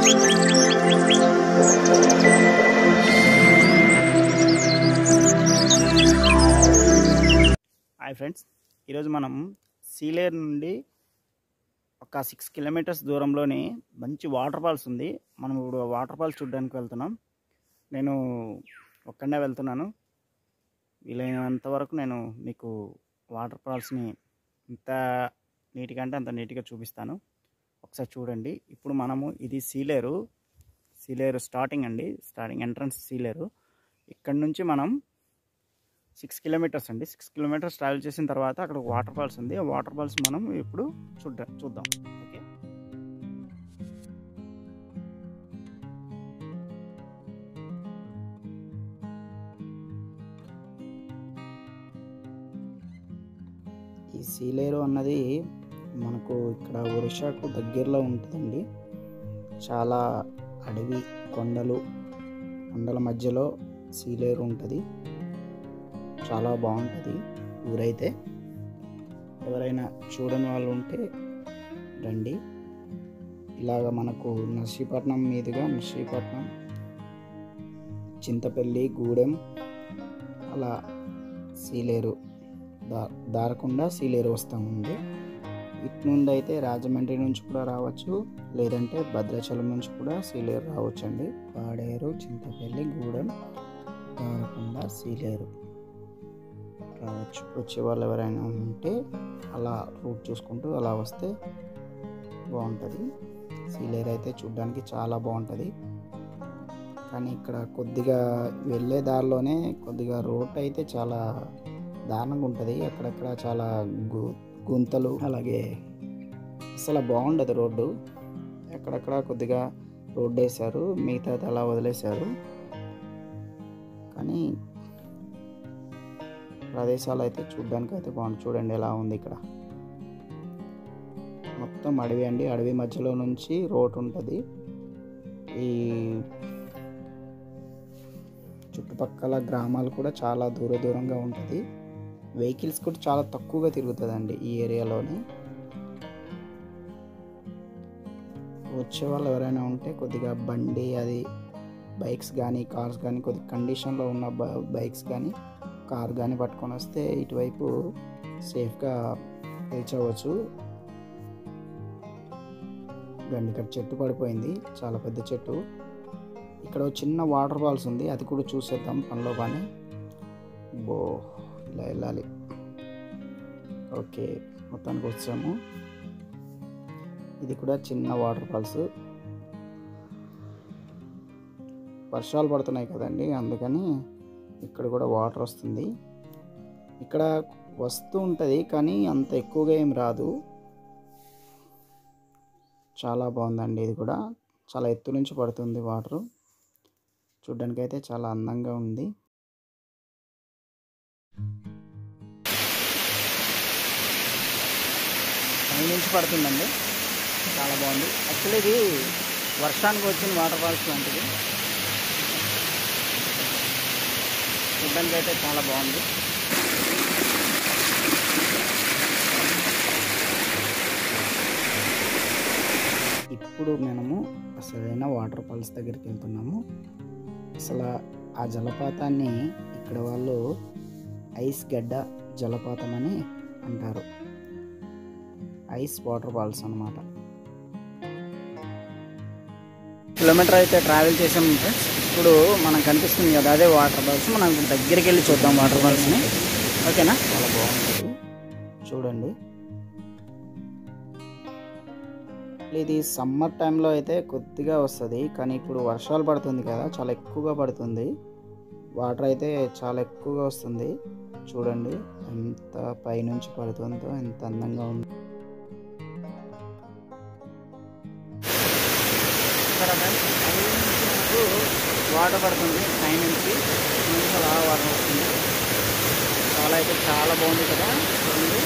hi friends ఈరోజు మనం సీలేర్ నుండి ఒక సిక్స్ కిలోమీటర్స్ దూరంలోని మంచి వాటర్ ఫాల్స్ ఉంది మనం ఇప్పుడు వాటర్ ఫాల్స్ చూడడానికి వెళ్తున్నాం నేను ఒక్కడే వెళ్తున్నాను వీలైనంత వరకు నేను మీకు వాటర్ ఫాల్స్ని ఎంత నీట్గా అంటే అంత నీట్గా చూపిస్తాను ఒకసారి చూడండి ఇప్పుడు మనము ఇది సీలేరు సీలేరు స్టార్టింగ్ అండి స్టార్టింగ్ ఎంట్రన్స్ సీలేరు ఇక్కడ నుంచి మనం సిక్స్ కిలోమీటర్స్ అండి సిక్స్ కిలోమీటర్స్ ట్రావెల్ చేసిన తర్వాత అక్కడ వాటర్ ఫాల్స్ ఉంది ఆ వాటర్ ఫాల్స్ మనం ఇప్పుడు చూద్దాం చూద్దాం ఓకే ఈ సీలేరు అన్నది మనకు ఇక్కడ ఒరిషాకు దగ్గరలో ఉంటుందండి చాలా అడవి కొండలు కొండల మధ్యలో సీలేరు ఉంటుంది చాలా బాగుంటుంది ఊరైతే ఎవరైనా చూడని వాళ్ళు ఉంటే రండి ఇలాగ మనకు నర్సీపట్నం మీదుగా నర్సీపట్నం చింతపల్లి గూడెం అలా సీలేరు దా దారకుండా సీలేరు వస్తామండి ఇటు నుండి అయితే రాజమండ్రి నుంచి కూడా రావచ్చు లేదంటే భద్రాచలం నుంచి కూడా సీలేరు రావచ్చు అండి పాడేరు చింతపల్లి గూడెం దారకుండా సీలేరు రావచ్చు వచ్చే వాళ్ళు ఎవరైనా ఉంటే అలా రూట్ చూసుకుంటూ అలా వస్తే బాగుంటుంది సీలేర్ అయితే చూడడానికి చాలా బాగుంటుంది కానీ ఇక్కడ కొద్దిగా వెళ్ళే దారిలోనే కొద్దిగా రోడ్ అయితే చాలా దారుణంగా ఉంటుంది అక్కడక్కడ చాలా గు గుంతలు అలాగే అసలు బాగుండదు రోడ్డు ఎక్కడక్కడ కొద్దిగా రోడ్డు వేశారు మిగతాది అలా వదిలేశారు కానీ ప్రదేశాలు అయితే చూడడానికి అయితే బాగుంది చూడండి ఎలా ఉంది ఇక్కడ మొత్తం అడవి అండి అడవి మధ్యలో నుంచి రోడ్ ఉంటుంది ఈ చుట్టుపక్కల గ్రామాలు కూడా చాలా దూర దూరంగా ఉంటుంది వెహికల్స్ కూడా చాలా తక్కువగా తిరుగుతుందండి ఈ ఏరియాలోనే వచ్చే వాళ్ళు ఎవరైనా ఉంటే కొద్దిగా బండి అది బైక్స్ కానీ కార్స్ కానీ కొద్ది కండిషన్లో ఉన్న బైక్స్ కానీ కార్ కానీ పట్టుకొని వస్తే ఇటువైపు సేఫ్గా రీచ్ అవ్వచ్చు గండి ఇక్కడ చెట్టు పడిపోయింది చాలా పెద్ద చెట్టు ఇక్కడ ఒక చిన్న వాటర్ ఫాల్స్ ఉంది అది కూడా చూసేద్దాం పనిలో పని బో ఇలా వెళ్ళాలి ఓకే మొత్తానికి వచ్చాము ఇది కూడా చిన్న వాటర్ ఫాల్స్ వర్షాలు పడుతున్నాయి కదండి అందుకని ఇక్కడ కూడా వాటర్ వస్తుంది ఇక్కడ వస్తూ ఉంటుంది కానీ అంత ఎక్కువగా ఏం రాదు చాలా బాగుందండి ఇది కూడా చాలా ఎత్తు నుంచి పడుతుంది వాటర్ చూడ్డానికి అయితే చాలా అందంగా ఉంది పై నుంచి పడుతుందండి చాలా బాగుంది యాక్చువల్లీ ఇది వర్షానికి వచ్చిన వాటర్ ఫాల్స్ లాంటిది చూడ్డానికి అయితే చాలా బాగుంది ఇప్పుడు మనము అసలైన వాటర్ ఫాల్స్ దగ్గరికి వెళ్తున్నాము అసలు ఆ జలపాతాన్ని ఇక్కడ వాళ్ళు ఐస్ గడ్డ జలపాతం అని అంటారు ఐస్ వాటర్ ఫాల్స్ అనమాట కిలోమీటర్ అయితే ట్రావెల్ చేసాం ఫ్రెండ్స్ ఇప్పుడు మనకు కనిపిస్తుంది కదా అదే వాటర్ ఫాల్స్ మనం ఇప్పుడు దగ్గరికి వెళ్ళి చూద్దాం వాటర్ ఫాల్స్ని ఓకేనా చాలా బాగుంటుంది చూడండి ఇది సమ్మర్ టైంలో అయితే కొద్దిగా వస్తుంది కానీ ఇప్పుడు వర్షాలు పడుతుంది కదా చాలా ఎక్కువగా పడుతుంది వాటర్ అయితే చాలా ఎక్కువగా వస్తుంది చూడండి ఎంత పైనుంచి పడుతుందో ఎంత అందంగా ఉంది ఇక్కడ ఫ్రెండ్స్ పై నుంచి మనకు వాటర్ పడుతుంది పై నుంచి నుంచి అలా వాటర్ వస్తుంది చాలా అయితే చాలా బాగుంది కదా చూడండి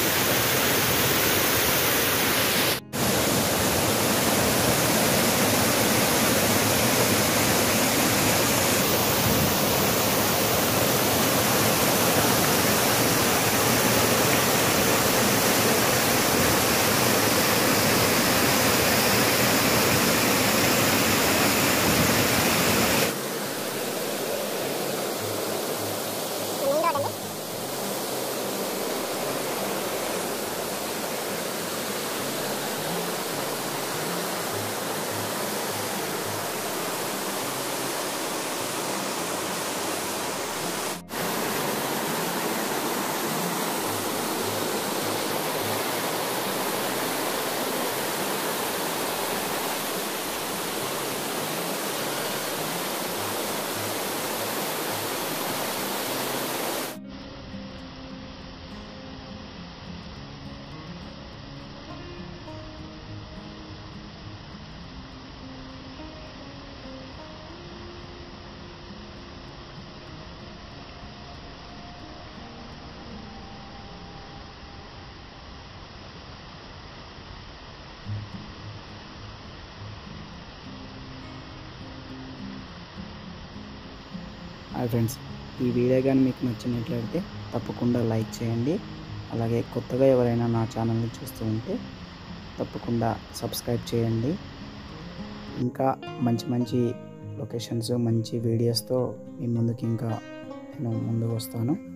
హాయ్ ఫ్రెండ్స్ ఈ వీడియో కానీ మీకు నచ్చినట్లయితే తప్పకుండా లైక్ చేయండి అలాగే కొత్తగా ఎవరైనా నా ఛానల్ని చూస్తూ ఉంటే తప్పకుండా సబ్స్క్రైబ్ చేయండి ఇంకా మంచి మంచి లొకేషన్స్ మంచి వీడియోస్తో మీ ముందుకి ఇంకా నేను ముందుకు వస్తాను